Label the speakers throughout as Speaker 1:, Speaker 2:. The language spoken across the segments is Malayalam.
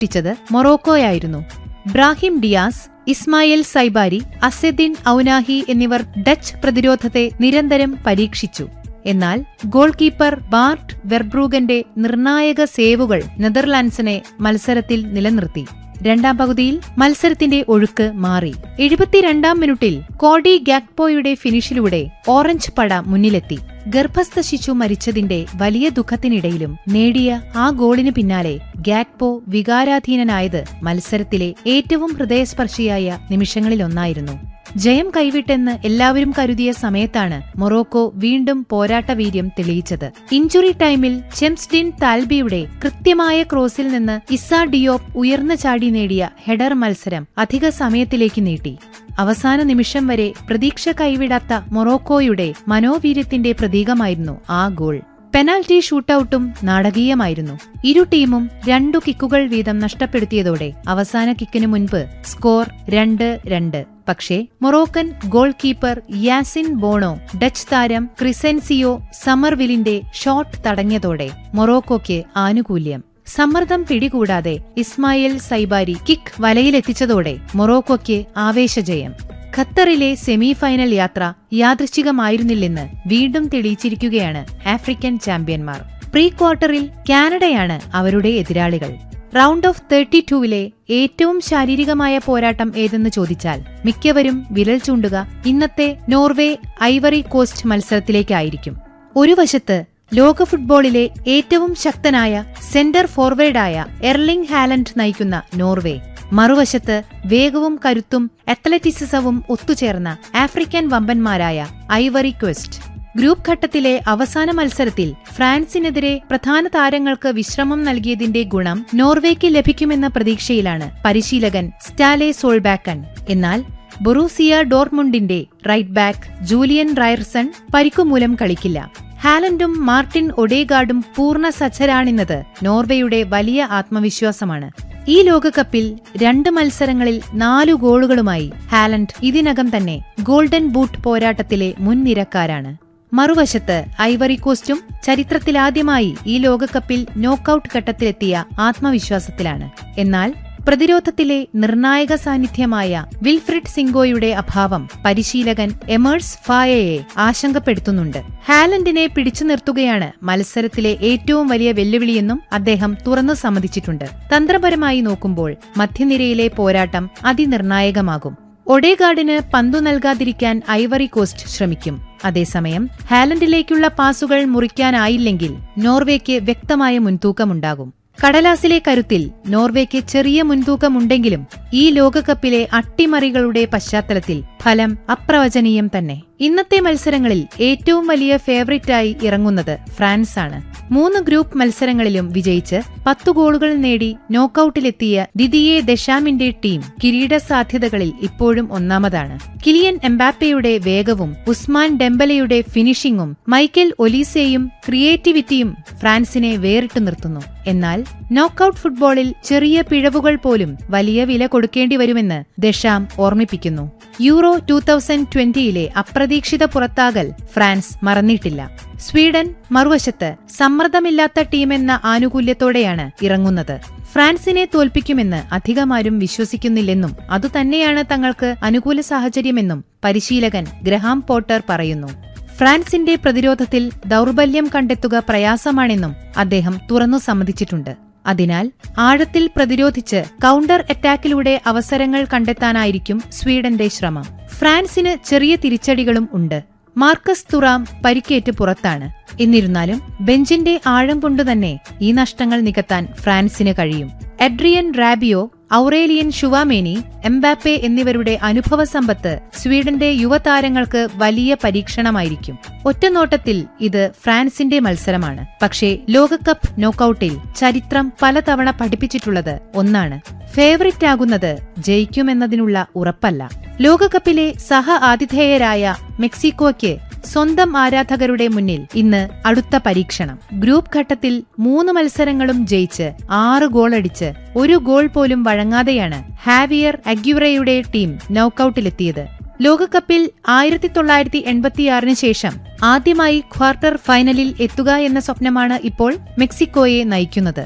Speaker 1: സൃഷ്ടിച്ചത് മൊറോക്കോയായിരുന്നു Brahim Diaz Ismael Saibari Azzedine Ounahi എന്നിവർ ഡച്ച് പ്രതിരോധത്തെ നിരന്തരം പരീക്ഷിച്ചു എന്നാൽ ഗോൾ കീപ്പർ ബാർട്ട് വെർബ്രൂഗന്റെ നിർണായക സേവുകൾ നെതർലാൻഡ്സിനെ മത്സരത്തിൽ നിലനിർത്തി രണ്ടാം പകുതിയിൽ മത്സരത്തിന്റെ ഒഴുക്ക് മാറി എഴുപത്തിരണ്ടാം മിനിറ്റിൽ കോഡി ഗാക്പോയുടെ ഫിനിഷിലൂടെ ഓറഞ്ച് പട മുന്നിലെത്തി ഗർഭസ്ഥ ശിശു മരിച്ചതിന്റെ വലിയ ദുഃഖത്തിനിടയിലും നേടിയ ആ ഗോളിന് പിന്നാലെ ഗാക്പോ വികാരാധീനനായത് മത്സരത്തിലെ ഏറ്റവും ഹൃദയസ്പർശിയായ നിമിഷങ്ങളിലൊന്നായിരുന്നു ജയം കൈവിട്ടെന്ന് എല്ലാവരും കരുതിയ സമയത്താണ് മൊറോക്കോ വീണ്ടും പോരാട്ടവീര്യം തെളിയിച്ചത് ഇഞ്ചുറി ടൈമിൽ ചെംസ്ഡിൻ താൽബിയുടെ കൃത്യമായ ക്രോസിൽ നിന്ന് ഇസ ഡിയോപ്പ് ഉയർന്നു ചാടി നേടിയ ഹെഡർ മത്സരം അധിക സമയത്തിലേക്ക് നീട്ടി അവസാന നിമിഷം വരെ പ്രതീക്ഷ കൈവിടാത്ത മൊറോക്കോയുടെ മനോവീര്യത്തിന്റെ പ്രതീകമായിരുന്നു ആ ഗോൾ പെനാൽറ്റി ഷൂട്ടൌട്ടും നാടകീയമായിരുന്നു ഇരു ടീമും രണ്ടു കിക്കുകൾ വീതം നഷ്ടപ്പെടുത്തിയതോടെ അവസാന കിക്കിനു മുൻപ് സ്കോർ രണ്ട് രണ്ട് പക്ഷേ Moroccan goalkeeper Yassine Bono Dutch താരം ക്രിസെൻസിയോ സമർവിലിന്റെ ഷോട്ട് തടഞ്ഞതോടെ മൊറോക്കോയ്ക്ക് ആനുകൂല്യം സമ്മർദ്ദം പിടികൂടാതെ ഇസ്മായിൽ സൈബാരി കിക്ക് വലയിലെത്തിച്ചതോടെ മൊറോക്കോയ്ക്ക് ആവേശജയം ഖത്തറിലെ സെമി ഫൈനൽ യാത്ര യാദൃശ്ചികമായിരുന്നില്ലെന്ന് വീണ്ടും തെളിയിച്ചിരിക്കുകയാണ് ആഫ്രിക്കൻ ചാമ്പ്യന്മാർ പ്രീ ക്വാർട്ടറിൽ കാനഡയാണ് അവരുടെ എതിരാളികൾ റൗണ്ട് ഓഫ് തേർട്ടി ടൂവിലെ ഏറ്റവും ശാരീരികമായ പോരാട്ടം ഏതെന്ന് ചോദിച്ചാൽ മിക്കവരും വിരൽ ചൂണ്ടുക ഇന്നത്തെ നോർവേ ഐവറി കോസ്റ്റ് മത്സരത്തിലേക്കായിരിക്കും ഒരു വശത്ത് ലോക ഫുട്ബോളിലെ ഏറ്റവും ശക്തനായ സെന്റർ ഫോർവേഡായ എർലിംഗ് ഹാലൻഡ് നയിക്കുന്ന നോർവേ മറുവശത്ത് വേഗവും കരുത്തും അത്ലറ്റിസിസവും ഒത്തുചേർന്ന ആഫ്രിക്കൻ വമ്പന്മാരായ ഐവറി ക്വസ്റ്റ് ഗ്രൂപ്പ് ഘട്ടത്തിലെ അവസാന മത്സരത്തിൽ ഫ്രാൻസിനെതിരെ പ്രധാന താരങ്ങൾക്ക് വിശ്രമം നൽകിയതിന്റെ ഗുണം നോർവേക്ക് ലഭിക്കുമെന്ന പ്രതീക്ഷയിലാണ് പരിശീലകൻ സ്റ്റാലെ സോൾബാക്കൺ എന്നാൽ ബൊറൂസിയ ഡോർമുണ്ടിന്റെ റൈറ്റ് ബാക്ക് ജൂലിയൻ റയർസൺ പരിക്കുമൂലം കളിക്കില്ല ഹാലൻഡും മാർട്ടിൻ ഒഡേഗാർഡും പൂർണ്ണ സജ്ജരാണെന്നത് നോർവേയുടെ വലിയ ആത്മവിശ്വാസമാണ് ഈ ലോകകപ്പിൽ രണ്ട് മത്സരങ്ങളിൽ നാലു ഗോളുകളുമായി ഹാലൻഡ് ഇതിനകം തന്നെ ഗോൾഡൻ ബൂട്ട് പോരാട്ടത്തിലെ മുൻനിരക്കാരാണ് മറുവശത്ത് ഐവറി കോസ്റ്റും ചരിത്രത്തിലാദ്യമായി ഈ ലോകകപ്പിൽ നോക്കൌട്ട് ഘട്ടത്തിലെത്തിയ ആത്മവിശ്വാസത്തിലാണ് എന്നാൽ പ്രതിരോധത്തിലെ നിർണായക സാന്നിധ്യമായ വിൽഫ്രിഡ് സിംഗോയുടെ അഭാവം പരിശീലകൻ എമേഴ്സ് ഫായയെ ആശങ്കപ്പെടുത്തുന്നുണ്ട് ഹാലൻഡിനെ പിടിച്ചു നിർത്തുകയാണ് മത്സരത്തിലെ ഏറ്റവും വലിയ വെല്ലുവിളിയെന്നും അദ്ദേഹം തുറന്നു സമ്മതിച്ചിട്ടുണ്ട് തന്ത്രപരമായി നോക്കുമ്പോൾ മധ്യനിരയിലെ പോരാട്ടം അതിനിർണായകമാകും ഒഡേഗാർഡിന് പന്തു നൽകാതിരിക്കാൻ ഐവറി കോസ്റ്റ് ശ്രമിക്കും അതേസമയം ഹാലൻഡിലേക്കുള്ള പാസുകൾ മുറിക്കാനായില്ലെങ്കിൽ നോർവേക്ക് വ്യക്തമായ മുൻതൂക്കമുണ്ടാകും കടലാസിലെ കരുത്തിൽ നോർവേക്ക് ചെറിയ മുൻതൂക്കമുണ്ടെങ്കിലും ഈ ലോകകപ്പിലെ അട്ടിമറികളുടെ പശ്ചാത്തലത്തിൽ ഫലം അപ്രവചനീയം തന്നെ ഇന്നത്തെ മത്സരങ്ങളിൽ ഏറ്റവും വലിയ ഫേവറിറ്റായി ഇറങ്ങുന്നത് ഫ്രാൻസാണ് മൂന്ന് ഗ്രൂപ്പ് മത്സരങ്ങളിലും വിജയിച്ച് പത്തു ഗോളുകൾ നേടി നോക്കൌട്ടിലെത്തിയ ദിദിയെ ദശാമിന്റെ ടീം കിരീട സാധ്യതകളിൽ ഇപ്പോഴും ഒന്നാമതാണ് കിലിയൻ എംബാപ്പയുടെ വേഗവും ഉസ്മാൻ ഡെംബലയുടെ ഫിനിഷിംഗും മൈക്കൽ ഒലീസയും ക്രിയേറ്റിവിറ്റിയും ഫ്രാൻസിനെ വേറിട്ടു നിർത്തുന്നു എന്നാൽ നോക്കൌട്ട് ഫുട്ബോളിൽ ചെറിയ പിഴവുകൾ പോലും വലിയ വില കൊടുക്കേണ്ടി വരുമെന്ന് ദശാം ഓർമ്മിപ്പിക്കുന്നു യൂറോ ടൂ തൗസൻഡ് ട്വന്റിയിലെ അപ്രതീക്ഷിത പുറത്താകൽ ഫ്രാൻസ് മറന്നിട്ടില്ല സ്വീഡൻ മറുവശത്ത് സമ്മർദ്ദമില്ലാത്ത ടീമെന്ന ആനുകൂല്യത്തോടെയാണ് ഇറങ്ങുന്നത് ഫ്രാൻസിനെ തോൽപ്പിക്കുമെന്ന് അധികമാരും വിശ്വസിക്കുന്നില്ലെന്നും അതുതന്നെയാണ് തങ്ങൾക്ക് അനുകൂല സാഹചര്യമെന്നും പരിശീലകൻ ഗ്രഹാം പോട്ടർ പറയുന്നു ഫ്രാൻസിന്റെ പ്രതിരോധത്തിൽ ദൗർബല്യം കണ്ടെത്തുക പ്രയാസമാണെന്നും അദ്ദേഹം തുറന്നു സമ്മതിച്ചിട്ടുണ്ട് അതിനാൽ ആഴത്തിൽ പ്രതിരോധിച്ച് കൗണ്ടർ അറ്റാക്കിലൂടെ അവസരങ്ങൾ കണ്ടെത്താനായിരിക്കും സ്വീഡന്റെ ശ്രമം ഫ്രാൻസിന് ചെറിയ തിരിച്ചടികളും ഉണ്ട് മാർക്കസ് തുറാം പരിക്കേറ്റ് പുറത്താണ് എന്നിരുന്നാലും ബെഞ്ചിന്റെ ആഴം കൊണ്ടുതന്നെ ഈ നഷ്ടങ്ങൾ നികത്താൻ ഫ്രാൻസിന് കഴിയും Adrien Rabiot Aurelien Tchouameni Mbappe എന്നിവരുടെ അനുഭവ സമ്പത്ത് സ്വീഡന്റെ യുവതാരങ്ങൾക്ക് വലിയ പരീക്ഷണമായിരിക്കും ഒറ്റനോട്ടത്തിൽ ഇത് ഫ്രാൻസിന്റെ മത്സരമാണ് പക്ഷേ ലോകകപ്പ് നോക്കൌട്ടിൽ ചരിത്രം പലതവണ പഠിപ്പിച്ചിട്ടുള്ളത് ഒന്നാണ് ഫേവറിറ്റ് ആകുന്നത് ജയിക്കുമെന്നതിനുള്ള ഉറപ്പല്ല ലോകകപ്പിലെ സഹ ആതിഥേയരായ മെക്സിക്കോയ്ക്ക് സ്വന്തം ആരാധകരുടെ മുന്നിൽ ഇന്ന് അടുത്ത പരീക്ഷണം ഗ്രൂപ്പ് ഘട്ടത്തിൽ മൂന്ന് മത്സരങ്ങളും ജയിച്ച് ആറ് ഗോളടിച്ച് ഒരു ഗോൾ പോലും വഴങ്ങാതെയാണ് ഹാവിയർ അഗ്യുറയുടെ ടീം നോക്കൌട്ടിലെത്തിയത് ലോകകപ്പിൽ ആയിരത്തി തൊള്ളായിരത്തി എൺപത്തിയാറിന് ശേഷം ആദ്യമായി ക്വാർട്ടർ ഫൈനലിൽ എത്തുക എന്ന സ്വപ്നമാണ് ഇപ്പോൾ മെക്സിക്കോയെ നയിക്കുന്നത്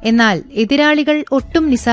Speaker 1: എന്നാൽ എതിരാളികൾ ഒട്ടും നിസാ